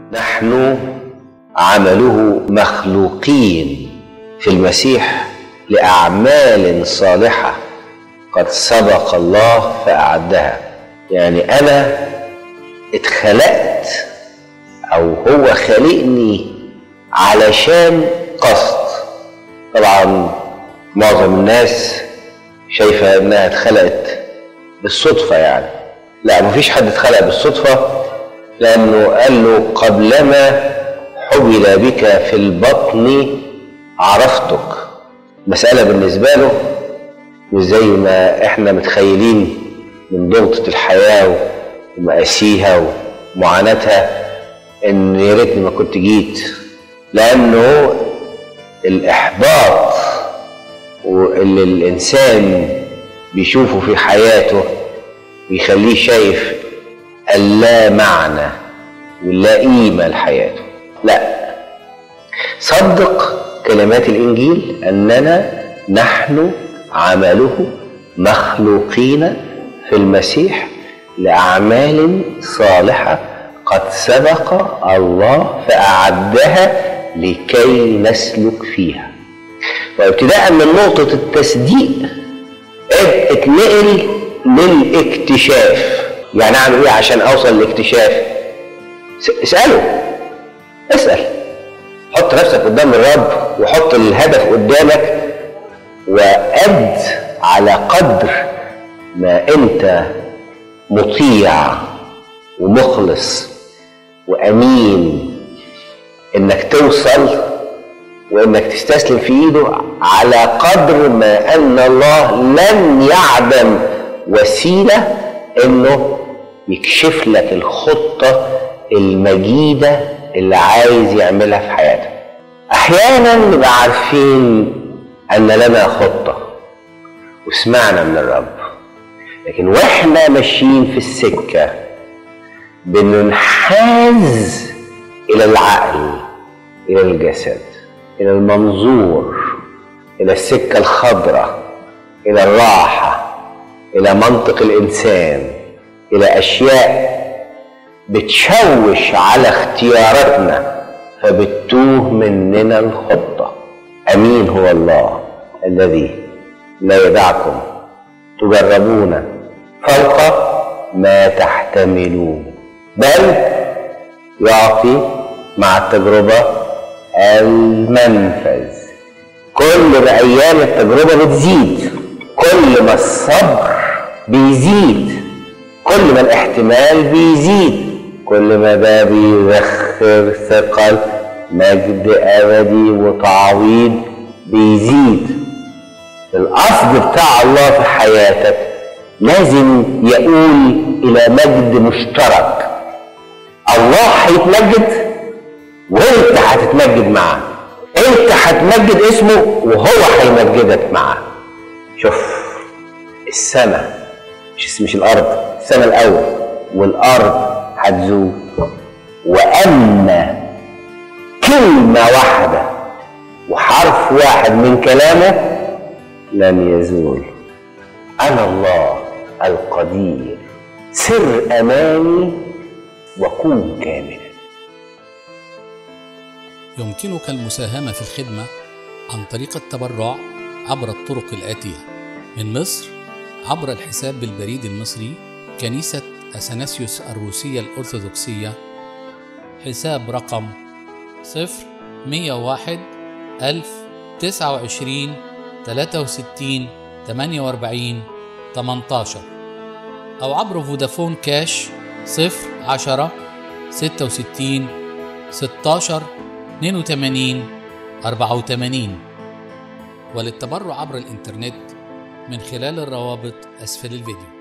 نحن عمله مخلوقين في المسيح لأعمال صالحة قد سبق الله فأعدها يعني أنا اتخلقت أو هو خلقني علشان قصد طبعا معظم الناس شايفة إنها اتخلقت بالصدفة يعني لا مفيش حد اتخلق بالصدفة لأنه قال له قبلما حبل بك في البطن عرفتك مسألة بالنسبة له مش زي ما احنا متخيلين من ضغطة الحياة ومقاسيها ومعاناتها ان يا ريتني ما كنت جيت لأنه الإحباط واللي الإنسان بيشوفه في حياته بيخليه شايف اللا معنى واللا قيمة لحياته لا صدق كلمات الإنجيل أننا نحن عمله مخلوقين في المسيح لأعمال صالحة قد سبق الله فأعدها لكي نسلك فيها وابتداء من نقطة التصديق اتنقل للاكتشاف يعني اعمل ايه عشان اوصل للاكتشاف اسأله اسأل حط نفسك قدام الرب وحط الهدف قدامك وأد على قدر ما انت مطيع ومخلص وامين انك توصل وانك تستسلم في ايده على قدر ما ان الله لن يعدم وسيله انه يكشف لك الخطه المجيده اللي عايز يعملها في حياتك احيانا نبقى عارفين ان لنا خطه وسمعنا من الرب لكن واحنا ماشيين في السكه بننحاز الى العقل الى الجسد الى المنظور الى السكه الخضراء الى الراحه الى منطق الانسان الى اشياء بتشوش على اختياراتنا فبتوه مننا الخطه امين هو الله الذي لا يدعكم تجربون فوق ما تحتملون بل يعطي مع التجربة المنفذ كل ما أيام التجربة بتزيد كل ما الصبر بيزيد كل ما الاحتمال بيزيد كل ما ده بيذخر ثقل مجد أبدي وتعويض بيزيد القصد بتاع الله في حياتك لازم يقول إلى مجد مشترك الله هيتمجد وانت هتتمجد معاه انت هتمجد اسمه وهو هيمجدك معاه شوف السماء مش مش الارض السماء الاول والارض هتزول واما كلمه واحده وحرف واحد من كلامه لن يزول انا الله القدير سر اماني وكن كاملا يمكنك المساهمة في الخدمة عن طريق التبرع عبر الطرق الآتية من مصر عبر الحساب بالبريد المصري كنيسة أثناسيوس الروسية الأرثوذكسية حساب رقم صفر مية واحد ألف تسعة وعشرين تلاتة وستين تمانية وأربعين تمنتاشر أو عبر فودافون كاش صفر عشرة ستة وستين ستاشر اتنين وتمانين أربعة وتمانين وللتبرع عبر الإنترنت من خلال الروابط أسفل الفيديو